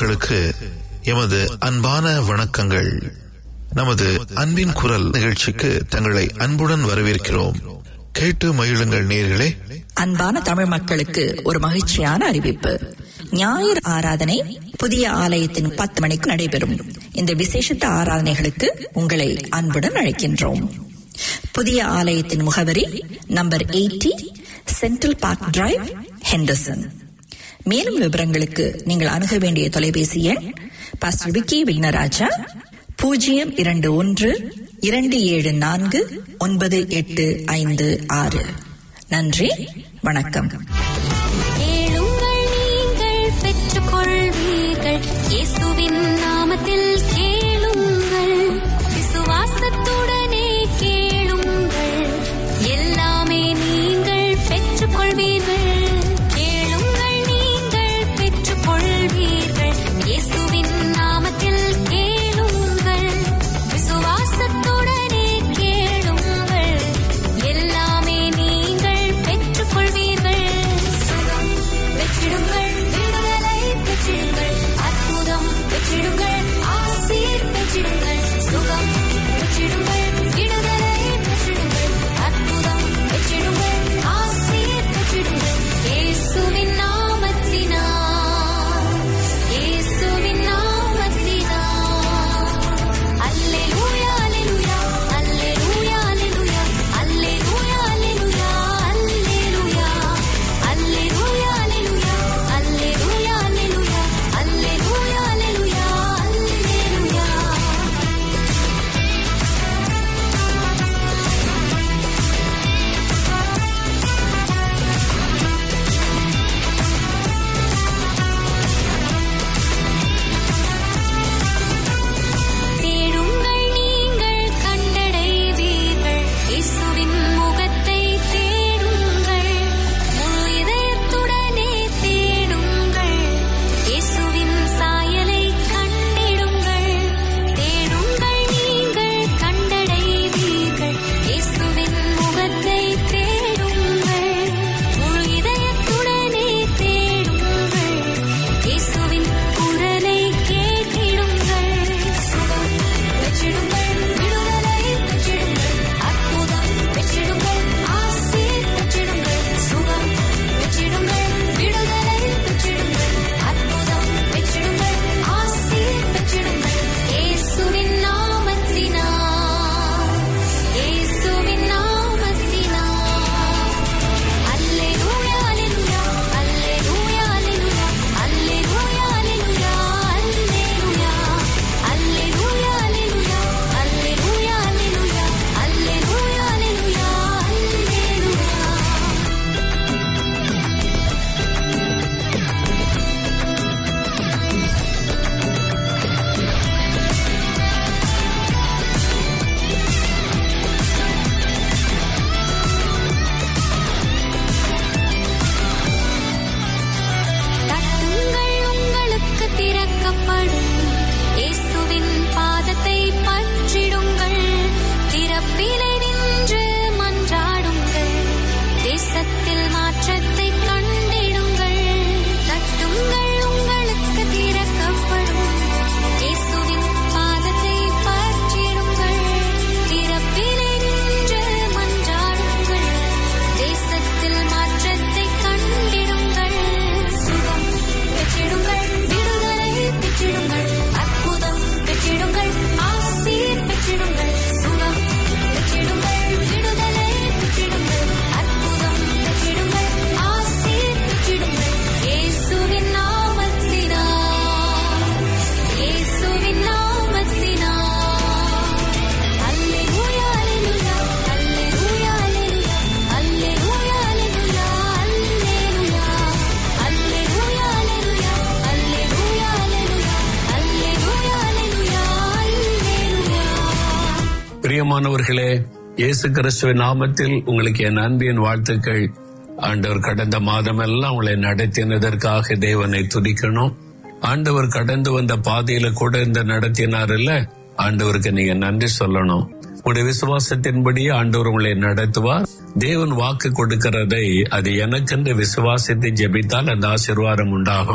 மக்களுக்கு எமது அன்பான வணக்கங்கள் நமது அன்பின் குரல் நிகழ்ச்சிக்கு தங்களை அன்புடன் வரவேற்கிறோம் கேட்டு மகிழுங்கள் நேர்களே அன்பான தமிழ் மக்களுக்கு ஒரு மகிழ்ச்சியான அறிவிப்பு ஞாயிறு ஆராதனை புதிய ஆலயத்தின் பத்து மணிக்கு நடைபெறும் இந்த விசேஷத்த ஆராதனைகளுக்கு உங்களை அன்புடன் அழைக்கின்றோம் புதிய ஆலயத்தின் முகவரி number eighty central park drive Henderson மேலும் விவரங்களுக்கு நீங்கள் அணுக வேண்டிய தொலைபேசி எண் பாஸ்டர் விக்கி விக்னராஜா பூஜ்ஜியம் இரண்டு ஒன்று இரண்டு ஏழு நான்கு ஒன்பது எட்டு ஐந்து ஆறு நன்றி வணக்கம் கேளுங்கள் நீங்கள் பெற்றுக்கொள்வீர்கள் இயேசுவின் நாமத்தில் கேளுங்கள் விசுவாசத்துடனே கேளுங்கள் எல்லாமே நீங்கள் பெற்றுக்கொள்வீர்கள் கேளுங்கள் நீங்கள் பெற்றுக்கொள்வீர்கள் இயேசுவின் நாமத்தில் கேளுங்கள் விசுவாசத்துடனே கேளுங்கள் எல்லாமே நீங்கள் பெற்றுக்கொள்வீர்கள் சுகம் பெற்றிடுங்கள் விடுதலை பெற்றிடுங்கள் அற்புதம் பெற்றிடுங்கள் ஆசீர் பெற்றிடுங்கள் சுகம் பெற்றிடுங்கள் விடுதலை பெற்றிடுங்கள் அற்புதம் பெற்றிடுங்கள் ஆசீர் பெற்றிடுங்கள் இயேசுவின் நாமத்தினால் இயேசுவின் நாமத்தினால் அல்லேலூயா அல்லேலூயா அல்லேலூயா அல்லேலூயா அல்லேலூயா அல்லேலூயா அல்லேலூயா அல்லேலூயா அல்லேலூயா அல்லேலூயா அல்லேலூயா அல்லேலூயா அல்லேலூயா தேடுங்கள் நீங்கள் கண்டடைவீர்கள் இயேசுவின் முகத்தை தேடுங்கள் முழு இதயத்துடனே தேடுங்கள் இயேசுவின் சாயலை கண்டிடுங்கள் தேடுங்கள் நீங்கள் கண்டடைவீர்கள் இயேசுவின் முகத்தை தேடுங்கள் முழு இதயத்துடனே தேடுங்கள் இயேசுவின் குரலை கேட்டிடுங்கள் சுகம் பெற்றிடுங்கள் விடுதலை பெற்றிடுங்கள் அற்புதம் பெற்றிடுங்கள் ஆசீர் பெற்றிடுங்கள் சுகம் பெற்றிடுங்கள் விடுதலை பெற்றிடுங்கள் அற்புதம் பெற்றிடுங்கள் ஆசீர் பெற்றிடுங்கள் இயேசுவின் நாமத்தினால் இயேசுவின் நாமத்தினால் அல்லேலூயா அல்லேலூயா அல்லேலூயா அல்லேலூயா அல்லேலூயா அல்லேலூயா அல்லேலூயா அல்லேலூயா அல்லேலூயா அல்லேலூயா அல்லேலூயா அல்லேலூயா அல்லேலூயா தட்டுங்கள் உங்களுக்கு திறக்கப்படும் இயேசுவின் பாதத்தை பற்றிடுங்கள் திறப்பிலை நின்று மன்றாடுங்கள் தேசத்தில் மாற்றத்தை கண்டிடுங்கள் தட்டுங்கள் உங்களுக்கு திறக்கப்படும் இயேசுவின் பாதத்தை பற்றிடுங்கள் திறப்பிலை நின்று மன்றாடுங்கள் தேசத்தில் மாற்றத்தை கண்டிடுங்கள் சுகம் பெற்றிடுங்கள் விடுதலை பெற்றிடுங்கள் அற்புதம் பெற்றிடுங்கள் ஆசீர் பெற்றிடுங்கள் சுகம் பெற்றிடுங்கள் விடுதலை பெற்றிடுங்கள் அற்புதம் பெற்றிடுங்கள் ஆசீர் பெற்றிடுங்கள் இயேசுவின் நாமத்தினால் இயேசுவின் நாமத்தினால் அல்லேலூயா அல்லேலூயா அல்லேலூயா அல்லேலூயா அல்லேலூயா அல்லேலூயா அல்லேலூயா அல்லேலூயா அல்லேலூயா அல்லேலூயா அல்லேலூயா அல்லேலூயா அல்லேலூயா பிரியமானவர்களே இயேசு கிறிஸ்துவின் நாமத்தில் உங்களுக்கு என் அன்பின் வாழ்த்துக்கள் ஆண்டவர் கடந்த மாதமெல்லாம் உங்களை நடத்தினதற்காக தேவனை துதிக்கணும் ஆண்டவர் கடந்து வந்த பாதையில கூட இந்த நடத்தினார் இல்ல ஆண்டவருக்கு நீங்க நன்றி சொல்லணும் உங்களுடைய விசுவாசத்தின்படி ஆண்டவர் உங்களை நடத்துவார் தேவன் வாக்கு கொடுக்கிறதை அது எனக்கென்று விசுவாசித்து ஜெபித்தால் அந்த ஆசீர்வாதம் உண்டாகும்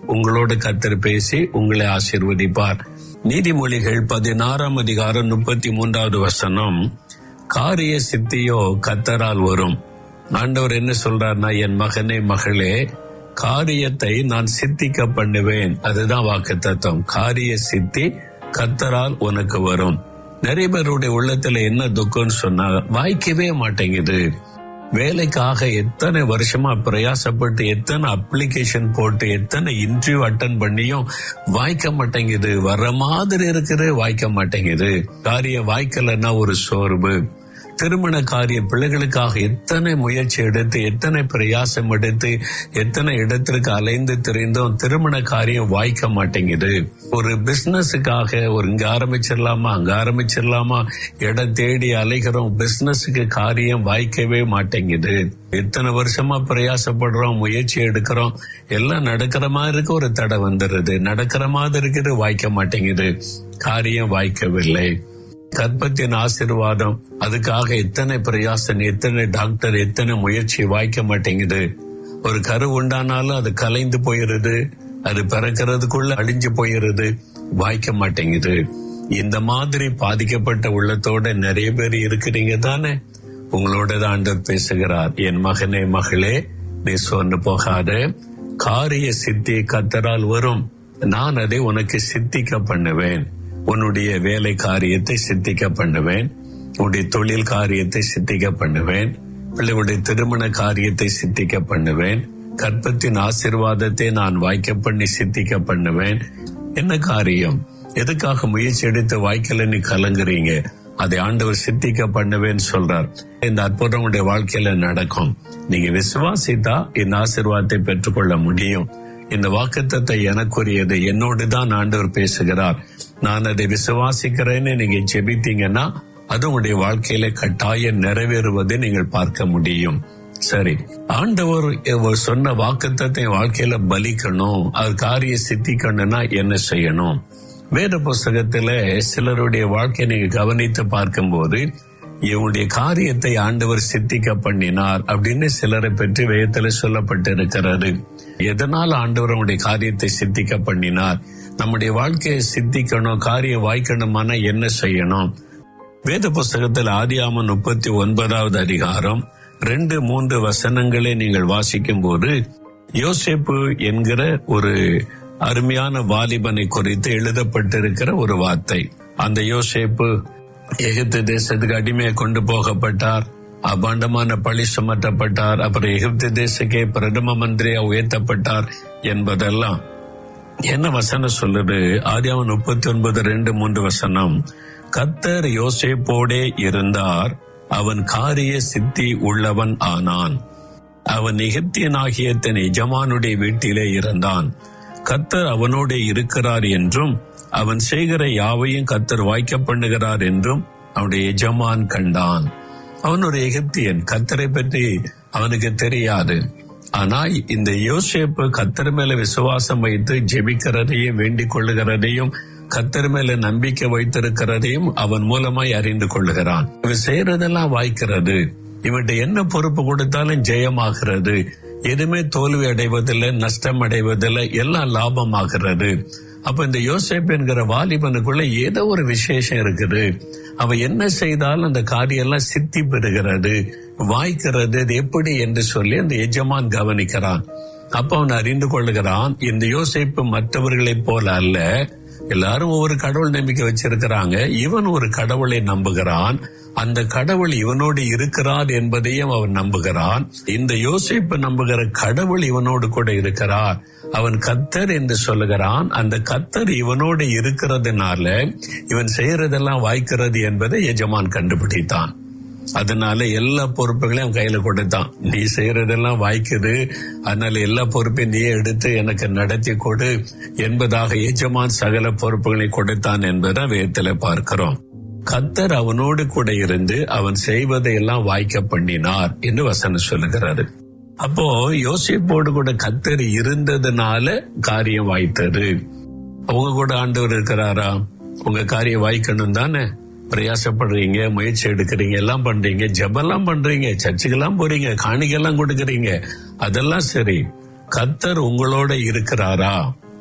உங்களோடு கத்தர் பேசி உங்களை ஆசீர்வதிப்பார் நீதிமொழிகள் பதினாறாம் அதிகாரம் முப்பத்தி மூன்றாவது வசனம் காரிய சித்தியோ கத்தரால் வரும் ஆண்டவர் என்ன சொல்றாருன்னா என் மகனே மகளே காரியத்தை நான் சித்திக்க பண்ணுவேன் அதுதான் வாக்கு தத்துவம் காரிய சித்தி கத்தரால் உனக்கு வரும் நிறைய பேருடைய உள்ளத்துல என்ன துக்கம்னு சொன்னா வாய்க்கவே மாட்டேங்குது வேலைக்காக எத்தனை வருஷமா பிரயாசப்பட்டு எத்தனை அப்ளிகேஷன் போட்டு எத்தனை இன்டர்வியூ அட்டன் பண்ணியும் வாய்க்க மாட்டேங்குது வர்ற மாதிரி இருக்குது வாய்க்க மாட்டேங்குது காரியம் வாய்க்கலன்னா ஒரு சோர்வு திருமண காரிய பிள்ளைகளுக்காக எத்தனை முயற்சி எடுத்து எத்தனை பிரயாசம் எடுத்து எத்தனை இடத்திற்கு அலைந்து திரிந்தும் திருமண காரியம் வாய்க்க மாட்டேங்குது ஒரு பிசினஸுக்காக ஒரு இங்க ஆரம்பிச்சிடலாமா அங்க ஆரம்பிச்சிடலாமா இடம் தேடி அலைகிறோம் பிசினஸுக்கு காரியம் வாய்க்கவே மாட்டேங்குது எத்தனை வருஷமா பிரயாசப்படுறோம் முயற்சி எடுக்கிறோம் எல்லாம் நடக்கிற மாதிரி இருக்கு ஒரு தடை வந்துடுது நடக்கிற மாதிரி இருக்குது வாய்க்க மாட்டேங்குது காரியம் வாய்க்கவில்லை கர்ப்பத்தின் ஆசிர்வாதம் அதுக்காக எத்தனை பிரயாசம் எத்தனை டாக்டர் எத்தனை முயற்சி வாய்க்க மாட்டேங்குது ஒரு கரு உண்டானாலும் அது கலைந்து போயிருது அது பிறக்கிறதுக்குள்ள அழிஞ்சு போயிருது வாய்க்க மாட்டேங்குது இந்த மாதிரி பாதிக்கப்பட்ட உள்ளத்தோட நிறைய பேர் இருக்கிறீங்க தானே உங்களோட தான் ஆண்டவர் பேசுகிறார் என் மகனே மகளே நீ சொன்னு போகாத காரிய சித்தி கத்தரால் வரும் நான் அதை உனக்கு சித்திக்க பண்ணுவேன் உன்னுடைய வேலை காரியத்தை சித்திக்க பண்ணுவேன் உன்னுடைய தொழில் காரியத்தை சித்திக்க பண்ணுவேன் பிள்ளைகளுடைய திருமண காரியத்தை சித்திக்க பண்ணுவேன் கற்பத்தின் ஆசிர்வாதத்தை நான் வாய்க்க பண்ணி சித்திக்க பண்ணுவேன் என்ன காரியம் எதுக்காக முயற்சி எடுத்து வாய்க்கல நீ கலங்குறீங்க அதை ஆண்டவர் சித்திக்க பண்ணுவேன்னு சொல்றார் இந்த அற்புதம் உடைய வாழ்க்கையில நடக்கும் நீங்க விசுவாசித்தா இந்த ஆசிர்வாதத்தை பெற்றுக்கொள்ள முடியும் இந்த வாக்குத்தத்தை எனக்குரியது என்னோடு தான் ஆண்டவர் பேசுகிறார் நான் அதை விசுவாசிக்கிறேன்னு நீங்க ஜெபித்தீங்கன்னா அது உங்களுடைய வாழ்க்கையில கட்டாயம் நிறைவேறுவதை நீங்கள் பார்க்க முடியும் சரி ஆண்டவர் இவர் சொன்ன வாக்குத்தத்தை வாழ்க்கையில பலிக்கணும் அது காரிய சித்திக்கணும்னா என்ன செய்யணும் வேத புஸ்தகத்துல சிலருடைய வாழ்க்கையை நீங்க கவனித்து பார்க்கும்போது இவனுடைய காரியத்தை ஆண்டவர் சித்திக்க பண்ணினார் அப்படின்னு சிலரை பற்றி வேதத்துல சொல்லப்பட்டிருக்கிறது எதனால் ஆண்டவர் அவனுடைய காரியத்தை சித்திக்க பண்ணினார் நம்முடைய வாழ்க்கையை சித்திக்கணும் காரியம் வாய்க்கணுமானா என்ன செய்யணும் வேத புஸ்தகத்தில் ஆதியாமன் முப்பத்தி ஒன்பதாவது அதிகாரம் ரெண்டு மூன்று வசனங்களை நீங்கள் வாசிக்கும் போது யோசேப்பு என்கிற ஒரு அருமையான வாலிபனை குறித்து எழுதப்பட்டிருக்கிற ஒரு வார்த்தை அந்த யோசேப்பு எகிப்து தேசத்துக்கு அடிமையை கொண்டு போகப்பட்டார் அபாண்டமான பழி சுமத்தப்பட்டார் அப்புறம் எகிப்து தேசக்கே பிரதம மந்திரியா உயர்த்தப்பட்டார் என்பதெல்லாம் என்ன வசனம் சொல்லுது ஆதியாவன் முப்பத்தி ஒன்பது ரெண்டு மூன்று வசனம் கத்தர் யோசேப்போடே இருந்தார் அவன் காரிய சித்தி உள்ளவன் ஆனான் அவன் எகிப்தியனாகிய தன் எஜமானுடைய வீட்டிலே இருந்தான் கத்தர் அவனோடே இருக்கிறார் என்றும் அவன் செய்கிற யாவையும் கத்தர் வாய்க்க பண்ணுகிறார் என்றும் அவனுடைய எஜமான் கண்டான் அவன் ஒரு எகிப்தியன் கத்தரை பற்றி அவனுக்கு தெரியாது ஆனா இந்த யோசேப்பு கத்தர் மேல விசுவாசம் வைத்து ஜெபிக்கிறதையும் வேண்டிக் கொள்ளுகிறதையும் கத்தர் மேல நம்பிக்கை வைத்திருக்கிறதையும் அவன் மூலமாய் அறிந்து கொள்ளுகிறான் இவன் செய்யறதெல்லாம் வாய்க்கிறது இவன்கிட்ட என்ன பொறுப்பு கொடுத்தாலும் ஜெயமாகிறது எதுவுமே தோல்வி அடைவதில்லை நஷ்டம் அடைவதில்லை எல்லாம் லாபமாகிறது அப்ப இந்த யோசேப் என்கிற வாலிபனுக்குள்ள ஏதோ ஒரு விசேஷம் இருக்குது அவன் என்ன செய்தாலும் அந்த காரியம் எல்லாம் சித்தி பெறுகிறது வாய்க்கிறது அது எப்படி என்று சொல்லி அந்த எஜமான் கவனிக்கிறான் அப்ப அவன் அறிந்து கொள்ளுகிறான் இந்த யோசிப்பு மற்றவர்களைப் போல அல்ல எல்லாரும் ஒவ்வொரு கடவுள் நம்பிக்கை வச்சிருக்கிறாங்க இவன் ஒரு கடவுளை நம்புகிறான் அந்த கடவுள் இவனோடு இருக்கிறார் என்பதையும் அவன் நம்புகிறான் இந்த யோசிப்பு நம்புகிற கடவுள் இவனோடு கூட இருக்கிறார் அவன் கத்தர் என்று சொல்லுகிறான் அந்த கத்தர் இவனோடு இருக்கிறதுனால இவன் செய்யறதெல்லாம் வாய்க்கிறது என்பதை எஜமான் கண்டுபிடித்தான் அதனால எல்லா பொறுப்புகளையும் அவன் கையில கொடுத்தான் நீ செய்யறதெல்லாம் வாய்க்குது அதனால எல்லா பொறுப்பையும் நீயே எடுத்து எனக்கு நடத்தி கொடு என்பதாக எஜமான் சகல பொறுப்புகளை கொடுத்தான் என்பதை வேதத்துல பார்க்கிறோம் கத்தர் அவனோடு கூட இருந்து அவன் செய்வதை எல்லாம் வாய்க்க பண்ணினார் என்று வசனம் சொல்லுகிறாரு அப்போ யோசிப்போடு கூட கத்தர் இருந்ததுனால காரியம் வாய்த்தது அவங்க கூட ஆண்டவர் இருக்கிறாரா உங்க காரியம் வாய்க்கணும் தானே பிரயாசப்படுறீங்க முயற்சி எடுக்கிறீங்க எல்லாம் பண்றீங்க ஜெபெல்லாம் பண்றீங்க சர்ச்சுக்கெல்லாம் போறீங்க காணிக்கெல்லாம் கொடுக்கறீங்க அதெல்லாம் சரி கத்தர் உங்களோட இருக்கிறாரா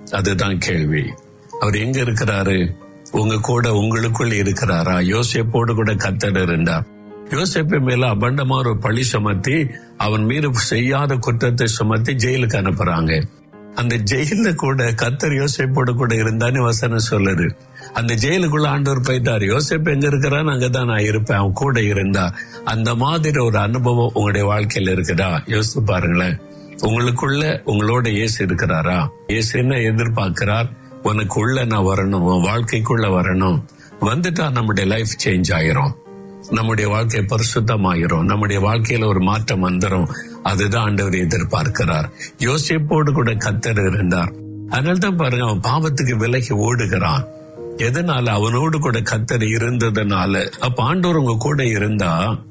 அதுதான் கேள்வி அவர் எங்க இருக்கிறாரு உங்க கூட உங்களுக்குள்ள இருக்கிறாரா யோசேப்போடு கூட கத்தர் இருந்தார் யோசேப்பு மேல அபண்டமா ஒரு பழி சுமத்தி அவன் மீது செய்யாத குற்றத்தை சுமத்தி ஜெயிலுக்கு அனுப்புறாங்க அந்த ஜெயில கூட கத்தர் யோசேப்போடு கூட இருந்தான்னு வசனம் சொல்லுது அந்த ஜெயிலுக்குள்ள ஆண்டவர் போயிட்டார் யோசேப்பு எங்க இருக்கிறான்னு அங்கதான் நான் இருப்பேன் அவன் கூட இருந்தா அந்த மாதிரி ஒரு அனுபவம் உங்களுடைய வாழ்க்கையில இருக்குதா யோசித்து பாருங்களேன் உங்களுக்குள்ள உங்களோட இயேசு இருக்கிறாரா இயேசு என்ன எதிர்பார்க்கிறார் உனக்குள்ள நான் வரணும் உன் வாழ்க்கைக்குள்ள வரணும் வந்துட்டா நம்முடைய லைஃப் சேஞ்ச் ஆயிரும் நம்முடைய வாழ்க்கை பரிசுத்தமாயிரும் நம்முடைய வாழ்க்கையில ஒரு மாற்றம் வந்துரும் அதுதான் ஆண்டவர் எதிர்பார்க்கிறார் யோசிப்போடு கூட கத்தர் இருந்தார் அதனால தான் பாருங்க அவன் பாவத்துக்கு விலகி ஓடுகிறான் எதனால அவனோடு கூட கத்தர் இருந்ததுனால அப்ப ஆண்டவர் உங்க கூட இருந்தா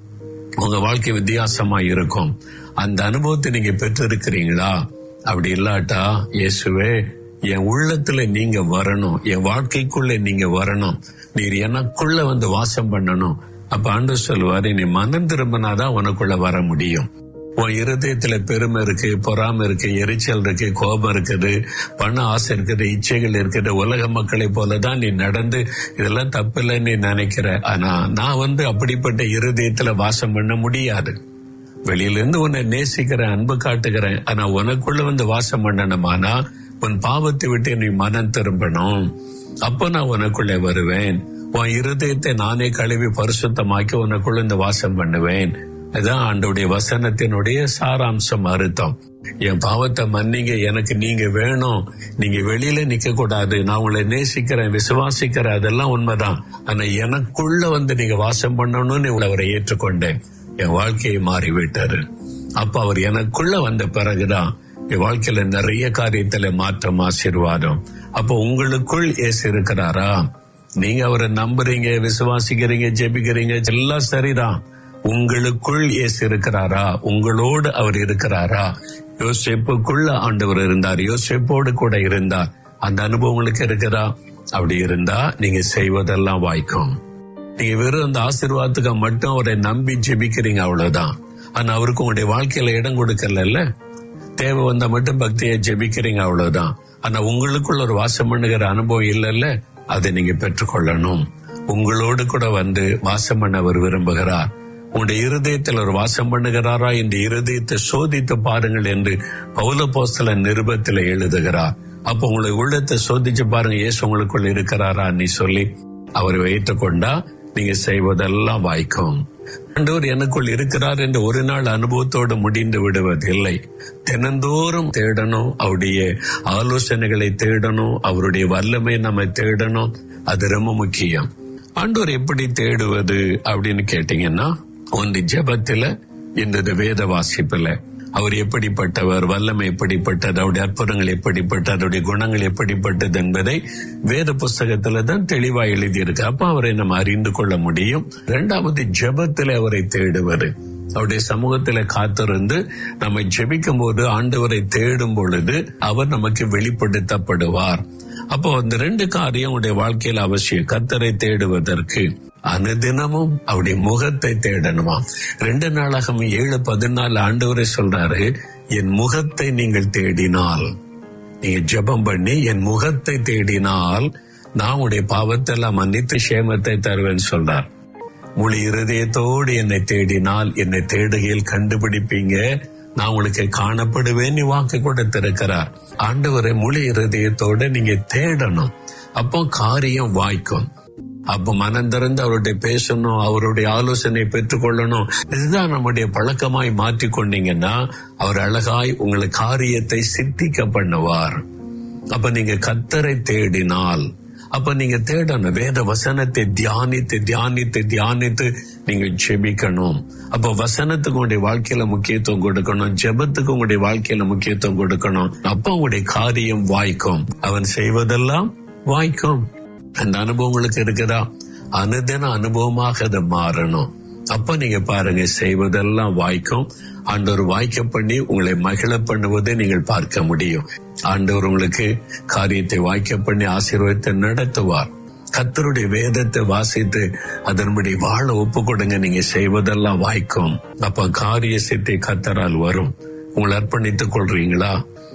உங்க வாழ்க்கை வித்தியாசமா இருக்கும் அந்த அனுபவத்தை நீங்க பெற்றிருக்கிறீங்களா அப்படி இல்லாட்டா இயேசுவே என் உள்ளத்துல நீங்க வரணும் என் வாழ்க்கைக்குள்ள நீங்க வரணும் நீர் எனக்குள்ள வந்து வாசம் பண்ணணும் அப்ப ஆண்டு சொல்லுவாரு நீ மனம் திரும்பினாதான் உனக்குள்ள வர முடியும் உன் இருதயத்துல பெருமை இருக்கு பொறாமை இருக்கு எரிச்சல் இருக்கு கோபம் இருக்குது பண ஆசை இருக்குது இச்சைகள் இருக்குது உலக மக்களை போலதான் நீ நடந்து இதெல்லாம் தப்பில்லைன்னு நீ நினைக்கிற ஆனா நான் வந்து அப்படிப்பட்ட இருதயத்துல வாசம் பண்ண முடியாது வெளியில இருந்து உன்னை நேசிக்கிறேன் அன்பு காட்டுகிறேன் ஆனா உனக்குள்ள வந்து வாசம் பண்ணணுமானா உன் பாவத்தை விட்டு நீ மனம் திரும்பணும் அப்போ நான் உனக்குள்ளே வருவேன் உன் இருதயத்தை நானே கழுவி பரிசுத்தமாக்கி உனக்குள்ள இந்த வாசம் பண்ணுவேன் இதான் ஆண்டோடைய வசனத்தினுடைய சாராம்சம் அர்த்தம் என் பாவத்தை மன்னிங்க எனக்கு நீங்க வேணும் நீங்க வெளியில நிக்க கூடாது நான் உங்களை நேசிக்கிறேன் விசுவாசிக்கிறேன் அதெல்லாம் உண்மைதான் ஆனா எனக்குள்ள வந்து நீங்க வாசம் பண்ணணும்னு அவரை ஏற்றுக்கொண்டேன் என் வாழ்க்கையை மாறிவிட்டாரு அப்ப அவர் எனக்குள்ள வந்த பிறகுதான் என் வாழ்க்கையில நிறைய காரியத்துல மாற்றம் ஆசீர்வாதம் அப்ப உங்களுக்குள் ஏசு இருக்கிறாரா நீங்க அவரை நம்புறீங்க விசுவாசிக்கிறீங்க ஜெபிக்கிறீங்க எல்லாம் சரிதான் உங்களுக்குள் இயேசு இருக்கிறாரா உங்களோடு அவர் இருக்கிறாரா யோசிப்புக்குள்ள ஆண்டவர் இருந்தார் யோசிப்போடு கூட இருந்தார் அந்த அனுபவம் உங்களுக்கு இருக்குதா அப்படி இருந்தா நீங்க செய்வதெல்லாம் வாய்க்கும் நீங்க வெறும் அந்த ஆசீர்வாதத்துக்கு மட்டும் அவரை நம்பி ஜெபிக்கிறீங்க அவ்வளவுதான் ஆனா அவருக்கு உங்களுடைய வாழ்க்கையில இடம் கொடுக்கல தேவை வந்தா மட்டும் பக்தியை ஜெபிக்கிறீங்க அவ்வளவுதான் ஆனா உங்களுக்குள்ள ஒரு வாசம் பண்ணுகிற அனுபவம் இல்லைல்ல அதை நீங்க பெற்றுக்கொள்ளணும் உங்களோடு கூட வந்து வாசம் பண்ண அவர் விரும்புகிறார் உங்களுடைய இருதயத்தில் ஒரு வாசம் பண்ணுகிறாரா இந்த இருதயத்தை சோதித்து பாருங்கள் என்று பௌல போஸ்தல நிருபத்தில் எழுதுகிறார் அப்ப உங்களை உள்ளத்தை சோதிச்சு பாருங்க ஏசு உங்களுக்குள்ள இருக்கிறாரா நீ சொல்லி அவரை வைத்துக்கொண்டா நீங்க செய்வதெல்லாம் வாய்க்கும் ஆண்டவர் எனக்குள் இருக்கிறார் என்ற ஒரு நாள் அனுபவத்தோடு முடிந்து விடுவதில்லை தினந்தோறும் தேடணும் அவருடைய ஆலோசனைகளை தேடணும் அவருடைய வல்லமை நம்ம தேடணும் அது ரொம்ப முக்கியம் ஆண்டவர் எப்படி தேடுவது அப்படின்னு கேட்டீங்கன்னா ஒன்று ஜெபத்துல இந்த வேத வாசிப்புல அவர் எப்படிப்பட்டவர் வல்லமை எப்படிப்பட்டது அவருடைய அற்புதங்கள் எப்படிப்பட்டது அவருடைய குணங்கள் எப்படிப்பட்டது என்பதை வேத புஸ்தகத்துல தான் தெளிவா எழுதியிருக்கு அப்ப அவரை நம்ம அறிந்து கொள்ள முடியும் இரண்டாவது ஜெபத்துல அவரை தேடுவது அவருடைய சமூகத்துல காத்திருந்து நம்ம ஜெபிக்கும் போது ஆண்டவரை தேடும் பொழுது அவர் நமக்கு வெளிப்படுத்தப்படுவார் அப்போ அந்த ரெண்டு காரியம் உடைய வாழ்க்கையில் அவசியம் கத்தரை தேடுவதற்கு அனுதினமும் அவருடைய முகத்தை தேடணுமா ரெண்டு நாளாக ஏழு பதினாலு ஆண்டவரை சொல்றாரு என் முகத்தை நீங்கள் தேடினால் நீங்க ஜெபம் பண்ணி என் முகத்தை தேடினால் நான் உடைய பாவத்தை எல்லாம் மன்னித்து சேமத்தை தருவேன் சொல்றார் முழு இருதயத்தோடு என்னை தேடினால் என்னை தேடுகையில் கண்டுபிடிப்பீங்க நான் உங்களுக்கு காணப்படுவேன் நீ வாக்கு கொடுத்திருக்கிறார் ஆண்டவரை முழு இருதயத்தோட நீங்க தேடணும் அப்போ காரியம் வாய்க்கும் அப்ப மனம் திறந்து அவருடைய பேசணும் அவருடைய ஆலோசனை பெற்றுக்கொள்ளணும் இதுதான் நம்முடைய பழக்கமாய் மாற்றி கொண்டீங்கன்னா அவர் அழகாய் உங்களை காரியத்தை சித்திக்க பண்ணுவார் அப்ப நீங்க கத்தரை தேடினால் அப்ப நீங்க தேடணும் வேத வசனத்தை தியானித்து தியானித்து தியானித்து நீங்க ஜெபிக்கணும் அப்ப வசனத்துக்கு உங்களுடைய வாழ்க்கையில முக்கியத்துவம் கொடுக்கணும் ஜெபத்துக்கு உங்களுடைய வாழ்க்கையில முக்கியத்துவம் கொடுக்கணும் அப்ப உங்களுடைய காரியம் வாய்க்கும் அவன் செய்வதெல்லாம் வாய்க்கும் அந்த அனுபவம் உங்களுக்கு இருக்குதா அனுதின அனுபவமாக அது மாறணும் அப்ப நீங்க பாருங்க செய்வதெல்லாம் வாய்க்கும் ஆண்டவர் வாய்க்க பண்ணி உங்களை மகிழ பண்ணுவதை நீங்கள் பார்க்க முடியும் ஆண்டவர் உங்களுக்கு காரியத்தை வாய்க்க பண்ணி ஆசீர்வாதத்தை நடத்துவார் கத்தருடைய வேதத்தை வாசித்து அதன்படி வாழ ஒப்பு கொடுங்க நீங்க செய்வதெல்லாம் வாய்க்கும் அப்ப காரிய சித்தை கத்தரால் வரும் உங்களை அர்ப்பணித்துக் கொள்றீங்களா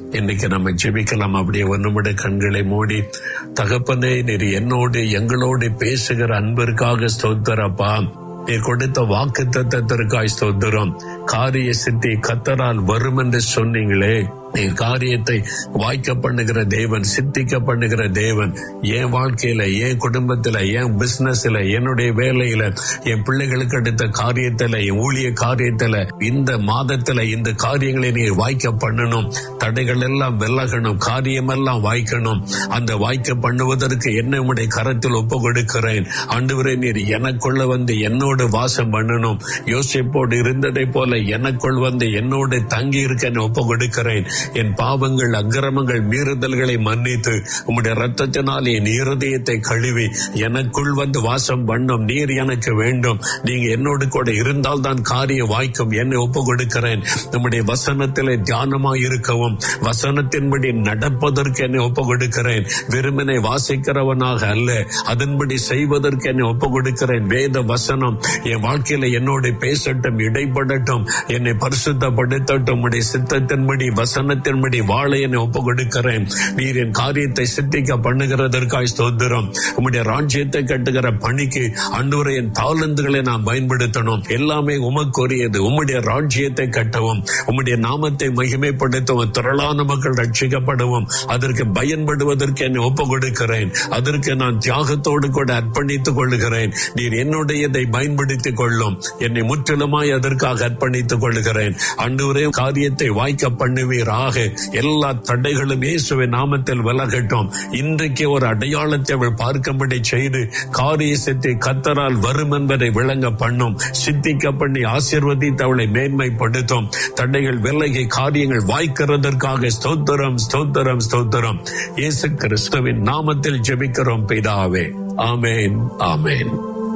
இன்னைக்கு நம்ம ஜெபிக்கலாம் அப்படியே ஒன்றுமுடைய கண்களை மூடி தகப்பனே நீர் என்னோடு எங்களோடு பேசுகிற அன்பிற்காக ஸ்தோத்திரப்பா நீர் கொடுத்த வாக்கு தத்தத்திற்காய் ஸ்தோத்திரம் காரிய சித்தி கத்தரால் வரும் என்று சொன்னீங்களே நீர் காரியத்தை வாய்க்க பண்ணுகிற தேவன் சித்திக்க பண்ணுகிற தேவன் என் வாழ்க்கையில என் குடும்பத்துல என் பிசினஸ்ல என்னுடைய வேலையில என் பிள்ளைகளுக்கு அடுத்த காரியத்துல என் ஊழிய காரியத்துல இந்த மாதத்துல இந்த காரியங்களை நீர் வாய்க்க பண்ணணும் தடைகள் எல்லாம் விலகணும் காரியமெல்லாம் வாய்க்கணும் அந்த வாய்க்க பண்ணுவதற்கு என்ன உடைய கரத்தில் ஒப்பு கொடுக்கிறேன் ஆண்டவரே நீர் எனக்குள்ள வந்து என்னோடு வாசம் பண்ணணும் யோசிப்போடு இருந்ததை போல எனக்குள் வந்து என்னோடு தங்கி இருக்க ஒப்பு கொடுக்கிறேன் என் பாவங்கள் அக்கிரமங்கள் மீறுதல்களை மன்னித்து உம்முடைய ரத்தத்தினால் என் இருதயத்தை கழுவி எனக்குள் வந்து வாசம் பண்ணும் நீர் எனக்கு வேண்டும் நீங்க என்னோடு கூட இருந்தால் தான் காரியம் வாய்க்கும் என்னை ஒப்பு கொடுக்கிறேன் நம்முடைய வசனத்திலே தியானமாய் இருக்கவும் வசனத்தின்படி நடப்பதற்கு என்னை ஒப்பு கொடுக்கிறேன் வெறுமனை வாசிக்கிறவனாக அல்ல அதன்படி செய்வதற்கு என்னை ஒப்பு கொடுக்கிறேன் வேத வசனம் என் வாழ்க்கையில என்னோடு பேசட்டும் இடைப்படட்டும் என்னை பரிசுத்தப்படுத்தட்டும் உடைய சித்தத்தின்படி வசனத்தின்படி வாழ என்னை ஒப்பு கொடுக்கிறேன் நீர் என் காரியத்தை சித்திக்க பண்ணுகிறதற்காய் ஸ்தோத்திரம் உம்முடைய ராஜ்யத்தை கட்டுகிற பணிக்கு அன்றுவரை என் தாளந்துகளை நான் பயன்படுத்தணும் எல்லாமே உமக்குரியது உம்முடைய ராஜ்யத்தை கட்டவும் உம்முடைய நாமத்தை மகிமைப்படுத்தவும் திரளான மக்கள் ரட்சிக்கப்படவும் அதற்கு பயன்படுவதற்கு என்னை ஒப்பு கொடுக்கிறேன் அதற்கு நான் தியாகத்தோடு கூட அர்ப்பணித்துக் கொள்ளுகிறேன் நீர் என்னுடையதை பயன்படுத்திக் கொள்ளும் என்னை முற்றிலுமாய் அதற்காக அர்ப்பணித்துக் கொள்ளுகிறேன் அன்றுவரே காரியத்தை வாய்க்க பண்ணுவீராக எல்லா தடைகளும் இயேசுவின் நாமத்தில் விலகட்டும் இன்றைக்கு ஒரு அடையாளத்தை அவள் பார்க்கும்படி செய்து காரியத்தை கத்தரால் வரும் என்பதை விளங்க பண்ணும் சித்திக்க பண்ணி ஆசிர்வதித்து அவளை மேன்மைப்படுத்தும் தடைகள் விலகி காரியங்கள் வாய்க்கிறதற்காக ஸ்தோத்திரம் ஸ்தோத்திரம் ஸ்தோத்திரம் இயேசு கிறிஸ்துவின் நாமத்தில் ஜெபிக்கிறோம் பிதாவே ஆமேன் ஆமேன்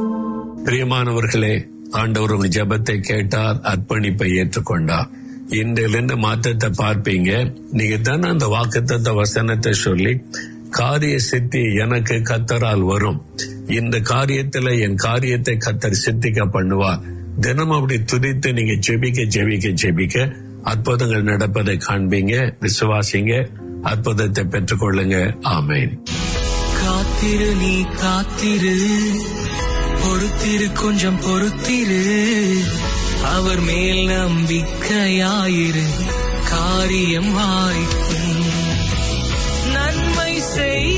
பிரியமானவர்களே ஆண்டவர் உங்க ஜெபத்தை கேட்டார் அர்ப்பணிப்பை ஏற்றுக்கொண்டார் இன்றிலிருந்து மாற்றத்தை பார்ப்பீங்க நீங்க தானே அந்த வாக்குத்தத்த வசனத்தை சொல்லி காரிய சித்தி எனக்கு கத்தரால் வரும் இந்த காரியத்துல என் காரியத்தை கத்தர் சித்திக்க பண்ணுவார் தினம் அப்படி துதித்து நீங்க ஜெபிக்க ஜெபிக்க ஜெபிக்க அற்புதங்கள் நடப்பதை காண்பீங்க விசுவாசிங்க அற்புதத்தை பெற்றுக்கொள்ளுங்க ஆமேன் காத்திரு நீ காத்திரு பொறுத்திரு கொஞ்சம் பொறுத்திரு அவர் மேல் நம்பிக்கையாயிரு காரியம் வாய்க்கும் நன்மை செய்ய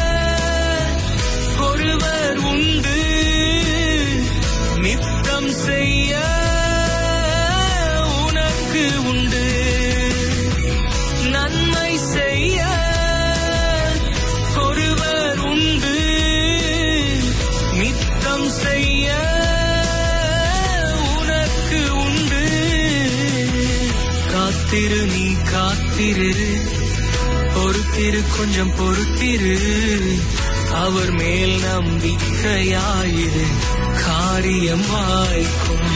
ஒருவர் உண்டு நித்தம் செய்ய உனக்கு உண்டு நன்மை செய்ய ஒருவர் உண்டு நித்தம் செய்ய உனக்கு உண்டு காத்திரு நீ காத்திரு பொறுத்திரு கொஞ்சம் பொறுத்திரு அவர் மேல் நம்பிக்கையாயிரு காரியம் வாய்க்கும்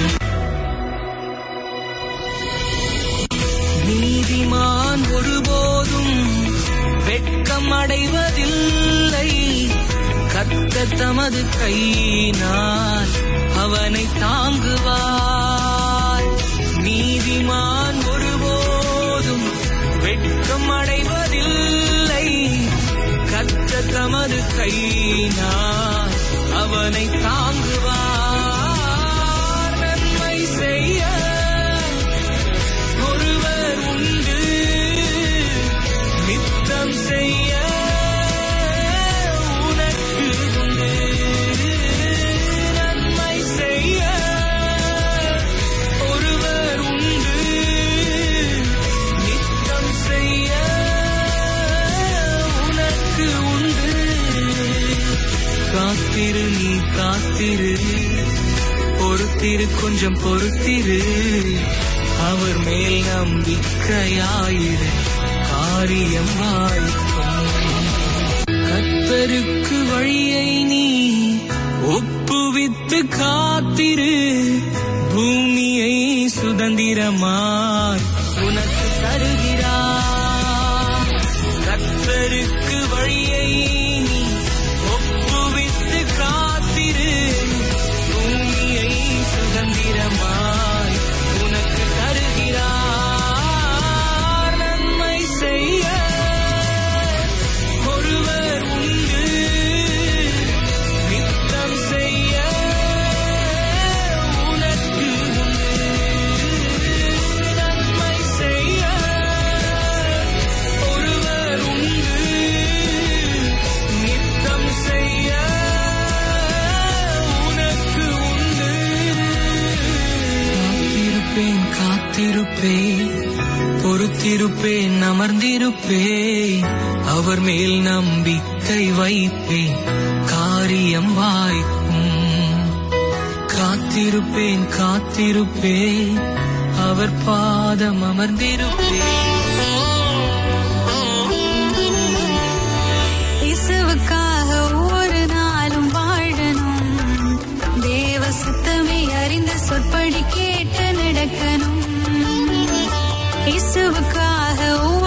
நீதிமான் ஒருபோதும் வெட்கம் அடைவதில்லை கத்த தமது கையினால் அவனை தாங்குவார் நீதிமான் ஒருபோதும் வெட்கம் அடைவதில்லை கத்த தமது கையினால் அவனை தாங்குவார் நன்மை செய்ய ஒருவர் உண்டு நித்தம் செய்ய உனக்கு உண்டு நன்மை செய்ய ஒருவர் உண்டு நித்தம் செய்ய உனக்கு உண்டு காத்திரு நீ காத்திரு பொறுத்திரு கொஞ்சம் பொறுத்திரு அவர் மேல் நம்பிக்கையாயிரு காரியம் வாய்க்கும் கத்தருக்கு வழியை நீ ஒப்புவித்து காத்திரு பூமியை சுதந்திரமாய் உனக்கு தருகிறார் கத்தருக்கு வழியை நீ ஒப்புவித்து காத்திரு பூமியை சுதந்திரமாய் உனக்கு தருகிறார் நன்மை செய்ய காத்திருப்பேன் பொறுத்திருப்பேன் அமர்ந்திருப்பேன் அவர் மேல் நம்பிக்கை வைப்பேன் காரியம் வாய்க்கும் காத்திருப்பேன் காத்திருப்பேன் அவர் பாதம் அமர்ந்திருப்பேன் இயேசுவுக்காக ஒரு நாளும் வாழணும் தேவ சுத்தமே அறிந்த சொற்படி கேட்டு நடக்கணும் இயேசுவுக்காக